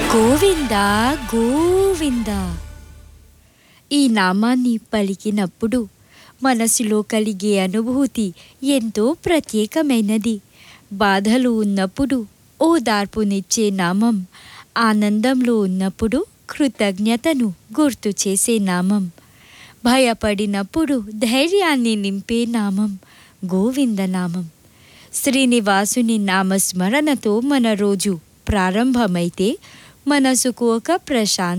గోవింద గోవింద ఈ నామాన్ని పలికినప్పుడు మనసులో కలిగే అనుభూతి ఎంతో ప్రత్యేకమైనది బాధలు ఉన్నప్పుడు ఓదార్పునిచ్చే నామం ఆనందంలో ఉన్నప్పుడు కృతజ్ఞతను గుర్తు చేసే నామం భయపడినప్పుడు ధైర్యాన్ని నింపే నామం గోవిందనామం శ్రీనివాసుని నామస్మరణతో మన రోజు ప్రారంభమైతే మనసుకు ఒక ప్రశాంత